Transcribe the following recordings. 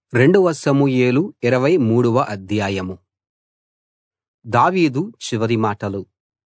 రెండవ సమూయేలు ఇరవై మూడవ అధ్యాయం దావీదు చివరి మాటలు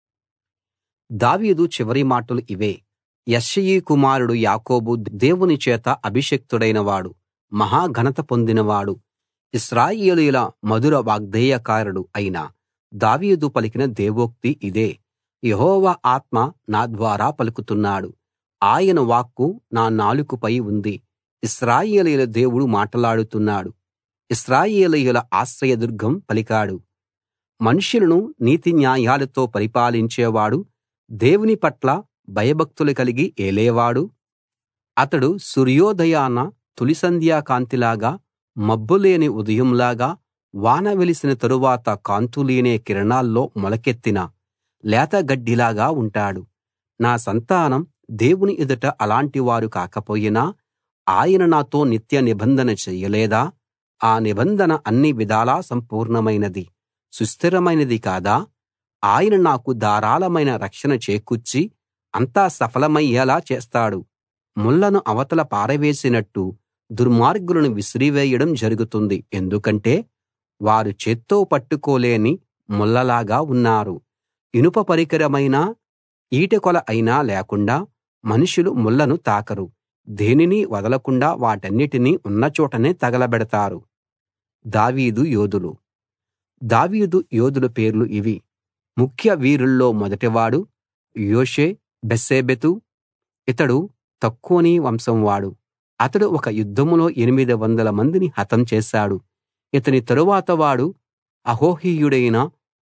దావీదు చివరి మాటలు ఇవే యెష్షయి కుమారుడు యాకోబు దేవుని చేత అభిషిక్తుడైన వాడు మహా ఘనత పొందినవాడు ఇశ్రాయేలీయుల మధుర వాగ్గేయకారుడు అయిన దావీదు పలికిన దేవోక్తి ఇదే యెహోవా ఆత్మ నా ద్వారా పలుకుతున్నాడు ఆయన వాక్కు నా నాలుకపై ఉంది ఇశ్రాయేలీయుల దేవుడు మాటలాడుతున్నాడు ఇశ్రాయేలీయుల ఆశ్రయదుర్గం పలికాడు మనుషులను నీతిన్యాయాలతో పరిపాలించేవాడు దేవుని పట్ల భయభక్తులు కలిగి ఏలేవాడు అతడు సూర్యోదయాన తొలి సంధ్యాకాంతిలాగా మబ్బులేని ఉదయంలాగా వాన వెలిసిన తరువాత కాంతులీనే కిరణాల్లో మొలకెత్తిన లేత గడ్డిలాగా ఉంటాడు నా సంతానం దేవుని ఎదుట అలాంటి వారు కాకపోయినా ఆయన నాతో నిత్య నిబంధన చెయ్యలేదా ఆ నిబంధన అన్ని విధాలా సంపూర్ణమైనది సుస్థిరమైనది కాదా ఆయన నాకు ధారాళమైన రక్షణ చేకూర్చి అంతా సఫలమయ్యేలా చేస్తాడు ముళ్లను అవతల పారవేసినట్టు దుర్మార్గులను విసిరివేయడం జరుగుతుంది ఎందుకంటే వారు చేత్తో పట్టుకోలేని ముళ్లలాగా ఉన్నారు ఇనుప పరికరమైనా ఈటెకొల అయినా లేకుండా మనుషులు ముళ్లను తాకరు దేనినీ వదలకుండా వాటన్నిటినీ ఉన్నచోటనే తగలబెడతారు దావీదు యోధులు దావీదు యోధుల పేర్లు ఇవి ముఖ్య వీరుల్లో మొదటివాడు యోషే బెస్సెబెతు ఇతడు తక్కూని వంశం వాడు అతడు ఒక యుద్ధంలో ఎనిమిది వందల మందిని హతం చేశాడు ఇతని తరువాత వాడు అహోహీయుడైన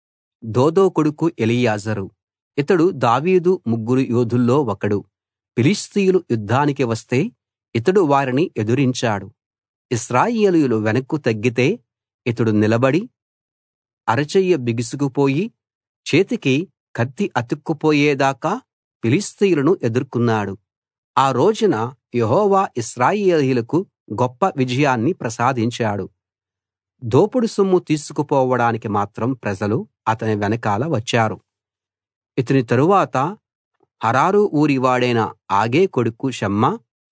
దోదో కొడుకు ఎలియాజరు ఇతడు దావీదు ముగ్గురు యోధుల్లో ఒకడు ఫిలిష్తీయులు యుద్ధానికి వస్తే ఇతడు వారిని ఎదురించాడు ఇశ్రాయేలీయులు వెనక్కు తగ్గితే ఇతడు నిలబడి అరచెయ్యి బిగుసుకుపోయి చేతికి కత్తి అతుక్కుపోయేదాకా ఫిలిష్తీయులను ఎదుర్కొన్నాడు ఆ రోజున యెహోవా ఇశ్రాయేలీయులకు గొప్ప విజయాన్ని ప్రసాదించాడు దోపుడు సొమ్ము తీసుకుపోవడానికి మాత్రం ప్రజలు అతని వెనకాల వచ్చారు ఇతని తరువాత హరారు ఊరివాడైన ఆగే కొడుకు షమ్మా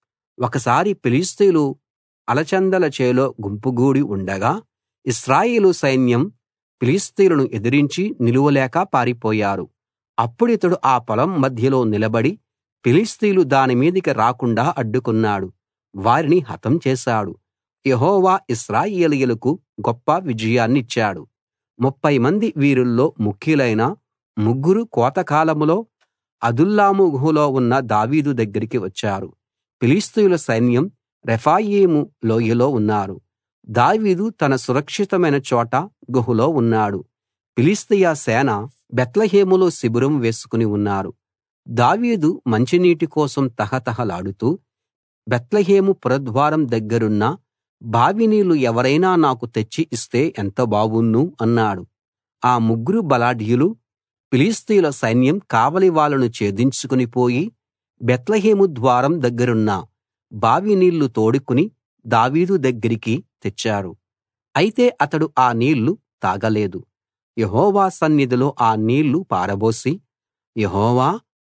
ఒకసారి ఫిలిష్తీయులు అలచందల చేలో గుంపుగూడి ఉండగా ఇశ్రాయేలు సైన్యం ఫిలిష్తీయులను ఎదిరించి నిలువలేక పారిపోయారు అప్పుడితడు ఆ పొలం మధ్యలో నిలబడి ఫిలిష్తీయులు దాని మీదికి రాకుండా అడ్డుకున్నాడు వారిని హతం చేశాడు యెహోవా ఇశ్రాయేలీయులకు గొప్ప విజయాన్నిచ్చాడు ముప్ఫై మంది వీరుల్లో ముఖ్యులైన ముగ్గురు కోతకాలంలో అదుల్లాము గుహలో ఉన్న దావీదు దగ్గరికి వచ్చారు ఫిలిష్తీయుల సైన్యం రెఫాయీము లోయలో ఉన్నారు దావీదు తన సురక్షితమైన చోట గుహలో ఉన్నాడు ఫిలిష్తీయ సేన బెత్లెహేములో శిబిరం వేసుకుని ఉన్నారు దావీదు మంచినీటి కోసం తహతహలాడుతూ బెత్లెహేము పురద్వారం దగ్గరున్న బావి నీళ్లు ఎవరైనా నాకు తెచ్చి ఇస్తే ఎంత బావుణ్ణు అన్నాడు ఆ ముగ్గురు బలాఢ్యులు ఫిలిష్తీయుల సైన్యం కావలి వాళ్ళను ఛేదించుకుని పోయి బెత్లెహేము ద్వారం దగ్గరున్న బావి నీళ్లు తోడుకుని దావీదు దగ్గరికి తెచ్చారు అయితే అతడు ఆ నీళ్లు తాగలేదు యెహోవా సన్నిధిలో ఆ నీళ్లు పారబోసి యెహోవా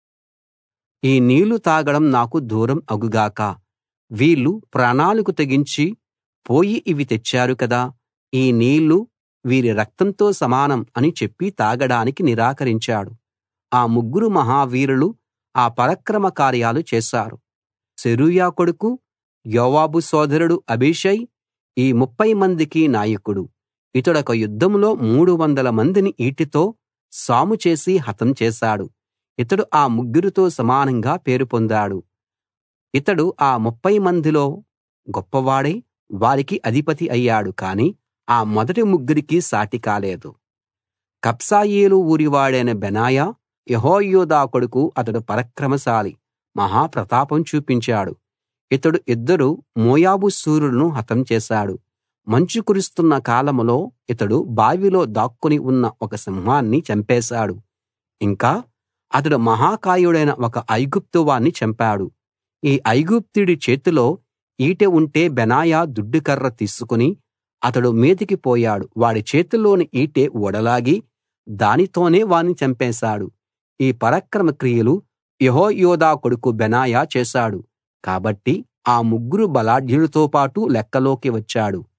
ఈ నీళ్లు తాగడం నాకు దూరం అగుగాక వీళ్ళు ప్రాణాలకు తెగించి పోయి ఇవి తెచ్చారు కదా ఈ నీళ్లు వీరి రక్తంతో సమానం అని చెప్పి తాగడానికి నిరాకరించాడు ఆ ముగ్గురు మహావీరులు ఆ పరాక్రమ కార్యాలు చేశారు సెరూయా కొడుకు యోవాబు సోదరుడు అబీషై ఈ ముప్ఫై మందికి నాయకుడు ఇతడొక యుద్ధంలో మూడు వందల మందిని ఈటెతో సాము చేసి హతం చేశాడు ఇతడు ఆ ముగ్గురితో సమానంగా పేరు పొందాడు ఇతడు ఆ ముప్ఫై మందిలో గొప్పవాడై వారికి అధిపతి అయ్యాడు కాని ఆ మొదటి ముగ్గురికి సాటి కాలేదు కబ్సాయేలు ఊరివాడైన బెనాయా యెహోయాదా కొడుకు అతడు పరాక్రమశాలి మహా ప్రతాపం చూపించాడు ఇతడు ఇద్దరు మోయాబు శూరులను హతం చేశాడు మంచు కురుస్తున్న కాలంలో ఇతడు బావిలో దాక్కుని ఉన్న ఒక సింహాన్ని చంపేశాడు ఇంకా అతడు మహాకాయుడైన ఒక ఐగుప్తువాణ్ణి చంపాడు ఈ ఐగుప్తీయుడి చేతిలో ఈటె ఉంటే బెనాయా దుడ్డుకర్ర తీసుకుని అతడు మీదికి పోయాడు వాడి చేతిలోని ఈటె ఊడలాగి దానితోనే వాణ్ణి చంపేశాడు ఈ పరాక్రమ క్రియలు యెహోయాదా కొడుకు బెనాయా చేశాడు కాబట్టి ఆ ముగ్గురు బలాఢ్యులతో పాటు లెక్కలోకి వచ్చాడు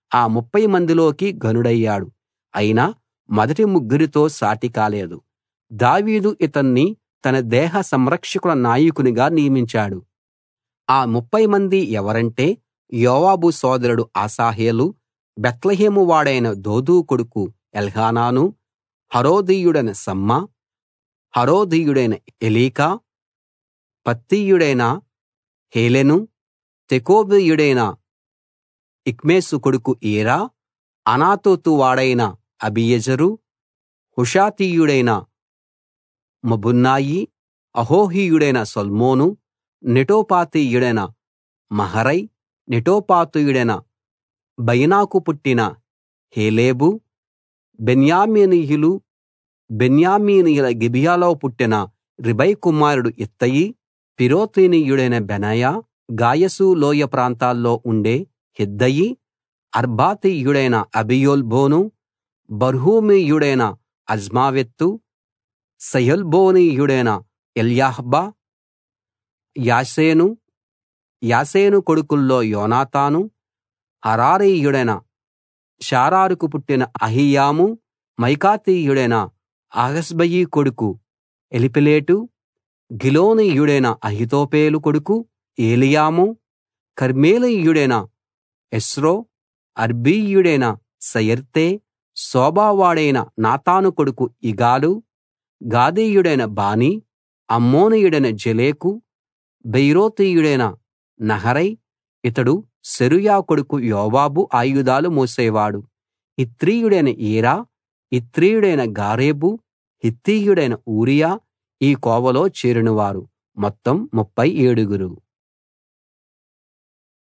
ఆ ముప్ఫై మందిలోకి ఘనుడయ్యాడు అయినా మొదటి ముగ్గురితో సాటి కాలేదు దావీదు ఇతన్ని తన దేహ సంరక్షకుల నాయకునిగా నియమించాడు ఆ ముప్ఫై మంది ఎవరంటే యోవాబు సోదరుడు అశాహేలు బేత్లెహేము వాడైన దోదో కొడుకు ఎల్హానాను హరోదీయుడైన షమ్మా హరోదీయుడైన ఎలీకా పత్తీయుడైన హేలెను తెకోబీయుడైన ఇక్మేసు కొడుకు ఈరా అనాతోతు వాడైన అబీయెజెరు హుషాతీయుడైన మబున్నాయి అహోహీయుడైన సల్మోను నెటోపాతీయుడైన మహరై నెటోపాతీయుడైన బయనాకు పుట్టిన హేలెబు బెన్యామీనీయులు బెన్యామీనీయుల గిబియాలో పుట్టిన రిబై కుమారుడు ఇత్తయి పిరోతీనీయుడైన బెనాయా గాయసు లోయ ప్రాంతాల్లో ఉండే హిద్దయి అర్బాతీయుడైన అబియోల్బోను బర్హూమీయుడైన అజ్మావెతు సయల్బోనీయుడైన ఎల్యాహ్బా యాసేను యాసేను కొడుకుల్లో యోనాతాను హరారీయుడైన షారారుకు పుట్టిన అహీయాము మాయకాతీయుడైన అహస్బయి కొడుకు ఎలిపెలేటు గిలోనీయుడైన అహితోపేలు కొడుకు ఏలీయాము కర్మెలీయుడైన ఎస్రో అర్బీయుడైన సయర్తే సోబావాడైన నాతాను కొడుకు ఇగాలు గాదీయుడైన బానీ అమ్మోనీయుడైన జెలెకు బెయ్రోతీయుడైన నహరై ఇతడు సెరూయా కొడుకు యోవాబు ఆయుధాలు మోసేవాడు ఇత్రీయుడైన ఈరా ఇత్రీయుడైన గారేబు హిత్తీయుడైన ఊరియా ఈ కోవలో చేరినవారు మొత్తం ముప్ఫై ఏడుగురు